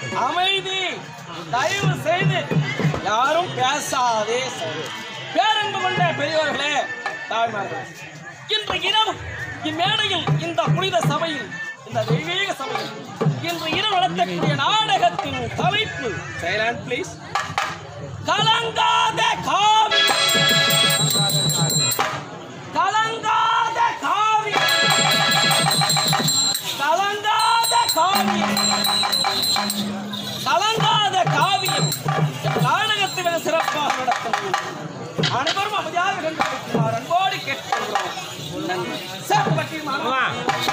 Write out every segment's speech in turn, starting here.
அமைதி தயவு செய்து யாரும் பேசாதே சரி பேரன்பு கொண்ட பெரியவர்களே தாய்மார்களே இன்று இரவு இம்மேடையில் இந்த புனித சபையில் இந்த தெய்வீக சபையில் இன்று இரவு நடத்தக்கூடிய நாடகத்தின் தலைப்பு சைலண்ட் ப்ளீஸ் கலங்காத காவி கலங்காத காவி கலங்காத காவியம் கலங்காத காவியம் நாடகத்தை மிக சிறப்பாக நடத்தும் அனைவரும் அமைதியாக கண்டுபிடிக்குமாறு அன்போடு கேட்டுக்கொள்கிறோம் நன்றி சார் பட்டி மாமா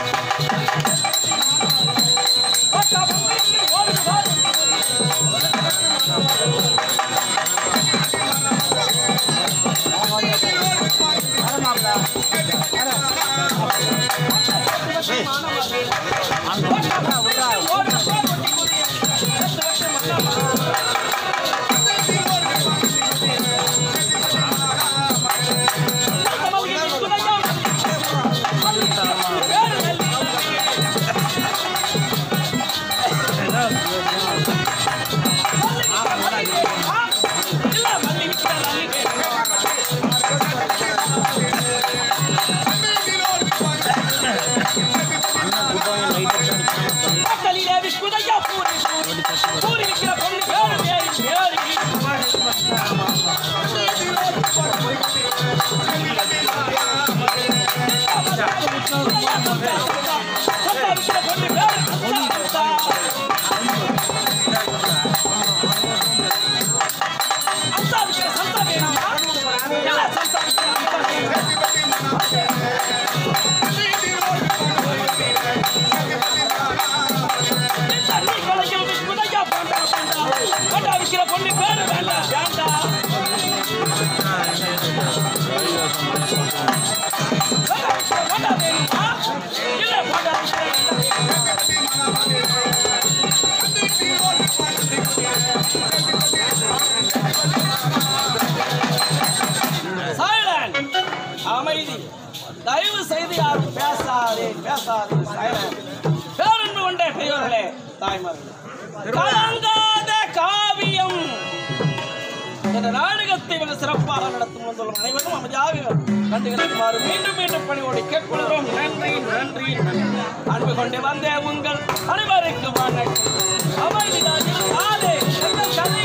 பொண்ணு பேரு வேண்டாம் வேண்டாம் Silent. அமைதி தயவு செய்து யாரும் பேசாதே பேசாதே Silent. பேரன்பு கொண்ட பெரியவர்களே தாய்மார்களே கலங்காத காவியம் இந்த நாடகத்தை மிக சிறப்பாக நடத்தும் வந்துள்ள அனைவரும் அமைதியாக கண்டுகளுக்குமாறு மீண்டும் மீண்டும் பணியோடு கேட்கொள்கிறோம் நன்றி நன்றி நன்றி அன்பு கொண்டு வந்த உங்கள் அனைவருக்கும் வணக்கம் அமைதியாக காலே எங்கள் கதை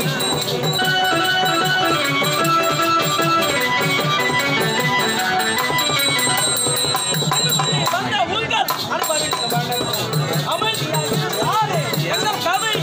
வந்த உங்கள் அனைவருக்கும் வணக்கம் அமைதியாக காலே எங்கள் கதை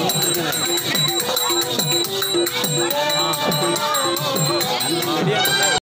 ரெடியா